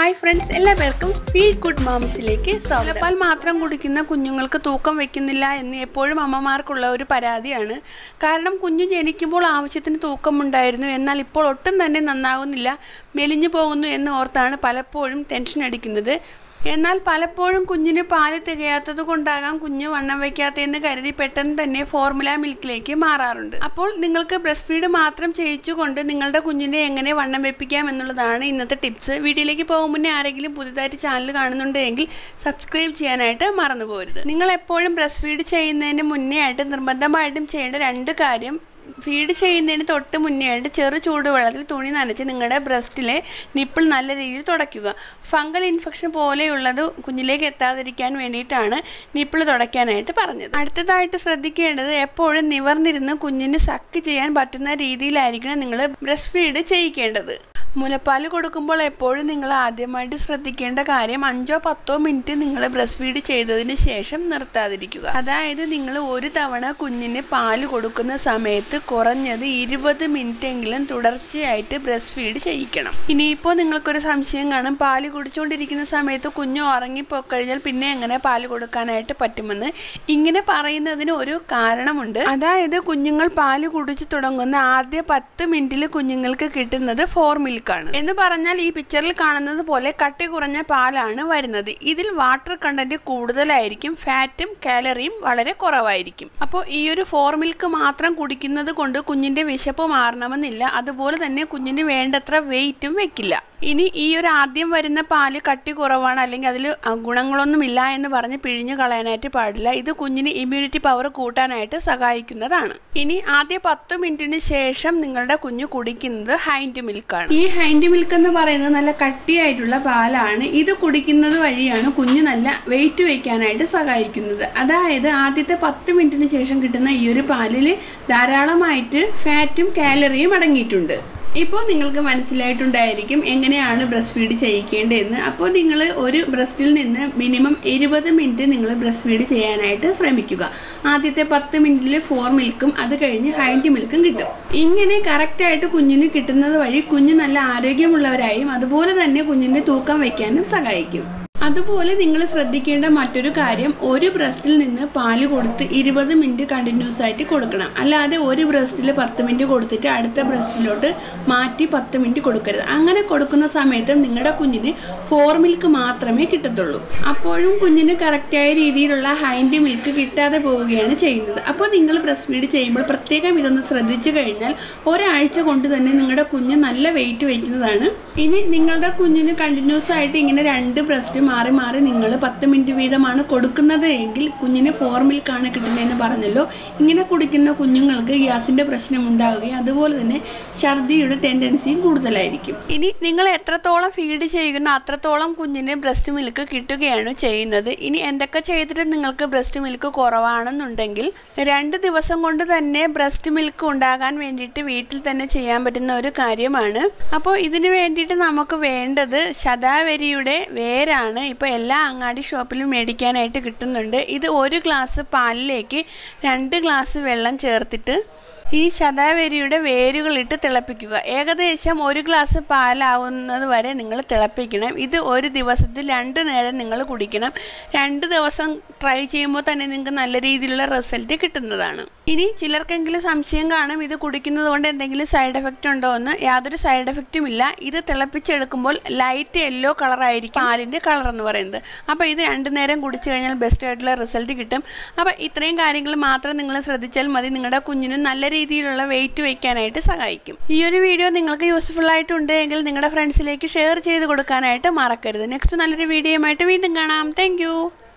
hi friends എല്ലാവർക്കും feel good മാംസിലേക്ക് മുലപ്പാൽ മാത്രം കുടിക്കുന്ന കുഞ്ഞുങ്ങൾക്ക് തൂക്കം വെക്കുന്നില്ല എന്ന് എപ്പോഴും അമ്മമാർക്കുള്ള ഒരു പരാതിയാണ് കാരണം കുഞ്ഞു ജനിക്കുമ്പോൾ ആവശ്യത്തിന് തൂക്കമുണ്ടായിരുന്നു എന്നാൽ ഇപ്പോൾ ഒട്ടും തന്നെ നന്നാകുന്നില്ല മെലിഞ്ഞു പോകുന്നു എന്ന് ഓർത്താണ് പലപ്പോഴും ടെൻഷൻ അടിക്കുന്നത് എന്നാൽ പലപ്പോഴും കുഞ്ഞിന് പാല് തികയാത്തത് കൊണ്ടാകാം കുഞ്ഞ് വണ്ണം വയ്ക്കാത്തതെന്ന് കരുതി പെട്ടെന്ന് തന്നെ ഫോർമുല മിൽക്കിലേക്ക് മാറാറുണ്ട് അപ്പോൾ നിങ്ങൾക്ക് ബ്രസ്റ്റ് ഫീഡ് മാത്രം ചെയ്യിച്ചുകൊണ്ട് നിങ്ങളുടെ കുഞ്ഞിനെ എങ്ങനെ വണ്ണം വെപ്പിക്കാം എന്നുള്ളതാണ് ഇന്നത്തെ ടിപ്സ് വീഡിയോയിലേക്ക് പോകും മുന്നേ ആരെങ്കിലും പുതുതായിട്ട് ചാനൽ കാണുന്നുണ്ടെങ്കിൽ സബ്സ്ക്രൈബ് ചെയ്യാനായിട്ട് മറന്നു പോരുത് നിങ്ങൾ എപ്പോഴും ബ്രസ്റ്റ് ഫീഡ് ചെയ്യുന്നതിന് മുന്നേ ആയിട്ട് നിർബന്ധമായിട്ടും ചെയ്യേണ്ട രണ്ട് കാര്യം ഫീഡ് ചെയ്യുന്നതിന് തൊട്ട് മുന്നേ ആയിട്ട് ചെറു ചൂടുവെള്ളത്തിൽ തുണി നനച്ച് നിങ്ങളുടെ ബ്രസ്റ്റിലെ നിപ്പിൾ നല്ല രീതിയിൽ തുടയ്ക്കുക ഫംഗൽ ഇൻഫെക്ഷൻ പോലെയുള്ളത് കുഞ്ഞിലേക്ക് എത്താതിരിക്കാൻ വേണ്ടിയിട്ടാണ് നിപ്പിൾ തുടയ്ക്കാനായിട്ട് പറഞ്ഞത് അടുത്തതായിട്ട് ശ്രദ്ധിക്കേണ്ടത് എപ്പോഴും നിവർന്നിരുന്ന് കുഞ്ഞിന് സക്ക് ചെയ്യാൻ പറ്റുന്ന രീതിയിലായിരിക്കണം നിങ്ങൾ ബ്രസ്റ്റ് ഫീഡ് ചെയ്യിക്കേണ്ടത് മുലപ്പാൽ കൊടുക്കുമ്പോൾ എപ്പോഴും നിങ്ങൾ ആദ്യമായിട്ട് ശ്രദ്ധിക്കേണ്ട കാര്യം അഞ്ചോ പത്തോ മിനിറ്റ് നിങ്ങൾ ബ്രസ്റ്റ് ഫീഡ് ചെയ്തതിന് ശേഷം നിർത്താതിരിക്കുക അതായത് നിങ്ങൾ ഒരു തവണ കുഞ്ഞിന് പാല് കൊടുക്കുന്ന സമയത്ത് കുറഞ്ഞത് ഇരുപത് മിനിറ്റ് എങ്കിലും തുടർച്ചയായിട്ട് ബ്രസ്റ്റ് ഫീഡ് ചെയ്യിക്കണം ഇനിയിപ്പോൾ നിങ്ങൾക്കൊരു സംശയം കാണും പാല് കുടിച്ചുകൊണ്ടിരിക്കുന്ന സമയത്ത് കുഞ്ഞ് ഉറങ്ങിപ്പോക്കഴിഞ്ഞാൽ പിന്നെ എങ്ങനെ പാല് കൊടുക്കാനായിട്ട് പറ്റുമെന്ന് ഇങ്ങനെ പറയുന്നതിന് ഒരു കാരണമുണ്ട് അതായത് കുഞ്ഞുങ്ങൾ പാല് കുടിച്ചു തുടങ്ങുന്ന ആദ്യ പത്ത് മിനിറ്റിൽ കുഞ്ഞുങ്ങൾക്ക് കിട്ടുന്നത് ഫോർ മിൽക്ക് ആണ് എന്ന് പറഞ്ഞാൽ ഈ പിക്ചറിൽ കാണുന്നത് പോലെ കട്ടി കുറഞ്ഞ പാലാണ് വരുന്നത് ഇതിൽ വാട്ടർ കണ്ടന്റ് കൂടുതലായിരിക്കും ഫാറ്റും കാലറിയും വളരെ കുറവായിരിക്കും അപ്പോൾ ഈ ഒരു ഫോർ മിൽക്ക് മാത്രം കുടിക്കുന്നത് കൊണ്ട് കുഞ്ഞിന്റെ വിശപ്പ് മാറണമെന്നില്ല അതുപോലെ തന്നെ കുഞ്ഞിന് വേണ്ടത്ര വെയിറ്റും വെക്കില്ല ഇനി ഈ ഒരു ആദ്യം വരുന്ന പാല് കട്ടി കുറവാണ് അല്ലെങ്കിൽ അതിൽ ഗുണങ്ങളൊന്നും ഇല്ല എന്ന് പറഞ്ഞ് പിഴിഞ്ഞു കളയാനായിട്ട് പാടില്ല ഇത് കുഞ്ഞിന് ഇമ്മ്യൂണിറ്റി പവർ കൂട്ടാനായിട്ട് സഹായിക്കുന്നതാണ് ഇനി ആദ്യ പത്ത് മിനിറ്റിന് ശേഷം നിങ്ങളുടെ കുഞ്ഞു കുടിക്കുന്നത് ഹൈൻഡ് മിൽക്കാണ് ഈ ഹൈൻഡ് മിൽക്ക് എന്ന് പറയുന്നത് നല്ല കട്ടിയായിട്ടുള്ള പാലാണ് ഇത് കുടിക്കുന്നത് വഴിയാണ് കുഞ്ഞ് നല്ല വെയിറ്റ് വെക്കാനായിട്ട് സഹായിക്കുന്നത് അതായത് ആദ്യത്തെ പത്ത് മിനിറ്റിന് ശേഷം കിട്ടുന്ന ഈ ഒരു പാലിൽ ധാരാളമായിട്ട് ഫാറ്റും കാലറിയും അടങ്ങിയിട്ടുണ്ട് ഇപ്പോൾ നിങ്ങൾക്ക് മനസ്സിലായിട്ടുണ്ടായിരിക്കും എങ്ങനെയാണ് ബ്രസ്റ്റ് ഫീഡ് ചെയ്യിക്കേണ്ടതെന്ന് അപ്പോൾ നിങ്ങൾ ഒരു ബ്രസ്റ്റിൽ നിന്ന് മിനിമം ഇരുപത് മിനിറ്റ് നിങ്ങൾ ബ്രസ്റ്റ് ഫീഡ് ചെയ്യാനായിട്ട് ശ്രമിക്കുക ആദ്യത്തെ പത്ത് മിനിറ്റിൽ ഫോർ മിൽക്കും അത് കഴിഞ്ഞ് ഹൈൻഡ് മിൽക്കും കിട്ടും ഇങ്ങനെ കറക്റ്റായിട്ട് കുഞ്ഞിന് കിട്ടുന്നത് വഴി കുഞ്ഞ് നല്ല ആരോഗ്യമുള്ളവരായും അതുപോലെ തന്നെ കുഞ്ഞിൻ്റെ തൂക്കം വയ്ക്കാനും സഹായിക്കും അതുപോലെ നിങ്ങൾ ശ്രദ്ധിക്കേണ്ട മറ്റൊരു കാര്യം ഒരു ബ്രസ്റ്റിൽ നിന്ന് പാല് കൊടുത്ത് ഇരുപത് മിനിറ്റ് കണ്ടിന്യൂസ് ആയിട്ട് കൊടുക്കണം അല്ലാതെ ഒരു ബ്രസ്റ്റിൽ പത്ത് മിനിറ്റ് കൊടുത്തിട്ട് അടുത്ത ബ്രസ്റ്റിലോട്ട് മാറ്റി പത്ത് മിനിറ്റ് കൊടുക്കരുത് അങ്ങനെ കൊടുക്കുന്ന സമയത്ത് നിങ്ങളുടെ കുഞ്ഞിന് ഫോർ മിൽക്ക് മാത്രമേ കിട്ടത്തുള്ളൂ അപ്പോഴും കുഞ്ഞിന് കറക്റ്റായ രീതിയിലുള്ള ഹൈൻഡ് മിൽക്ക് കിട്ടാതെ പോവുകയാണ് ചെയ്യുന്നത് അപ്പോൾ നിങ്ങൾ ബ്രസ്റ്റ് ഫീഡ് ചെയ്യുമ്പോൾ പ്രത്യേകം ഇതൊന്ന് ശ്രദ്ധിച്ചു കഴിഞ്ഞാൽ ഒരാഴ്ച കൊണ്ട് തന്നെ നിങ്ങളുടെ കുഞ്ഞ് നല്ല വെയിറ്റ് വയ്ക്കുന്നതാണ് ഇനി നിങ്ങളുടെ കുഞ്ഞിന് കണ്ടിന്യൂസ് ആയിട്ട് ഇങ്ങനെ രണ്ട് ബ്രസ്റ്റ് മാറി മാറി നിങ്ങൾ പത്ത് മിനിറ്റ് വീതമാണ് കൊടുക്കുന്നത് എങ്കിൽ കുഞ്ഞിന് ഫോർ മിൽക്കാണ് കിട്ടുന്നതെന്ന് പറഞ്ഞല്ലോ ഇങ്ങനെ കുടിക്കുന്ന കുഞ്ഞുങ്ങൾക്ക് ഗ്യാസിന്റെ പ്രശ്നം ഉണ്ടാവുകയും അതുപോലെ തന്നെ ഛർദിയുടെ ടെൻഡൻസിയും കൂടുതലായിരിക്കും ഇനി നിങ്ങൾ എത്രത്തോളം ഫീഡ് ചെയ്യുന്ന അത്രത്തോളം കുഞ്ഞിന് ബ്രസ്റ്റ് മിൽക്ക് കിട്ടുകയാണ് ചെയ്യുന്നത് ഇനി എന്തൊക്കെ ചെയ്തിട്ട് നിങ്ങൾക്ക് ബ്രസ്റ്റ് മിൽക്ക് കുറവാണെന്നുണ്ടെങ്കിൽ രണ്ട് ദിവസം കൊണ്ട് തന്നെ ബ്രസ്റ്റ് മിൽക്ക് ഉണ്ടാകാൻ വേണ്ടിയിട്ട് വീട്ടിൽ തന്നെ ചെയ്യാൻ പറ്റുന്ന ഒരു കാര്യമാണ് അപ്പോൾ ഇതിന് വേണ്ടിയിട്ട് നമുക്ക് വേണ്ടത് ശതാവരിയുടെ വേരാണ് ഇപ്പോൾ എല്ലാ അങ്ങാടി ഷോപ്പിലും മേടിക്കാനായിട്ട് കിട്ടുന്നുണ്ട് ഇത് ഒരു ഗ്ലാസ് പാലിലേക്ക് രണ്ട് ഗ്ലാസ് വെള്ളം ചേർത്തിട്ട് ഈ ശതാവരിയുടെ വേരുകളിട്ട് തിളപ്പിക്കുക ഏകദേശം ഒരു ഗ്ലാസ് പാലാവുന്നത് വരെ നിങ്ങൾ തിളപ്പിക്കണം ഇത് ഒരു ദിവസത്തിൽ രണ്ട് നേരം നിങ്ങൾ കുടിക്കണം രണ്ട് ദിവസം ട്രൈ ചെയ്യുമ്പോൾ തന്നെ നിങ്ങൾക്ക് നല്ല രീതിയിലുള്ള റിസൾട്ട് കിട്ടുന്നതാണ് ഇനി ചിലർക്കെങ്കിലും സംശയം കാണും ഇത് കുടിക്കുന്നത് കൊണ്ട് എന്തെങ്കിലും സൈഡ് എഫക്റ്റ് ഉണ്ടോ എന്ന് യാതൊരു സൈഡ് എഫക്റ്റും ഇല്ല ഇത് തിളപ്പിച്ചെടുക്കുമ്പോൾ ലൈറ്റ് യെല്ലോ കളറായിരിക്കും പാലിൻ്റെ കളർ എന്ന് പറയുന്നത് അപ്പോൾ ഇത് രണ്ട് നേരം കുടിച്ചു കഴിഞ്ഞാൽ ബെസ്റ്റ് ആയിട്ടുള്ള റിസൾട്ട് കിട്ടും അപ്പോൾ ഇത്രയും കാര്യങ്ങൾ മാത്രം നിങ്ങൾ ശ്രദ്ധിച്ചാൽ മതി നിങ്ങളുടെ കുഞ്ഞിന് നല്ല രീതിയിലുള്ള വെയിറ്റ് വയ്ക്കാനായിട്ട് സഹായിക്കും ഈ ഒരു വീഡിയോ നിങ്ങൾക്ക് യൂസ്ഫുൾ ആയിട്ടുണ്ട് എങ്കിൽ നിങ്ങളുടെ ഫ്രണ്ട്സിലേക്ക് ഷെയർ ചെയ്ത് കൊടുക്കാനായിട്ട് മറക്കരുത് നെക്സ്റ്റ് നല്ലൊരു വീഡിയോയുമായിട്ട് വീണ്ടും കാണാം താങ്ക്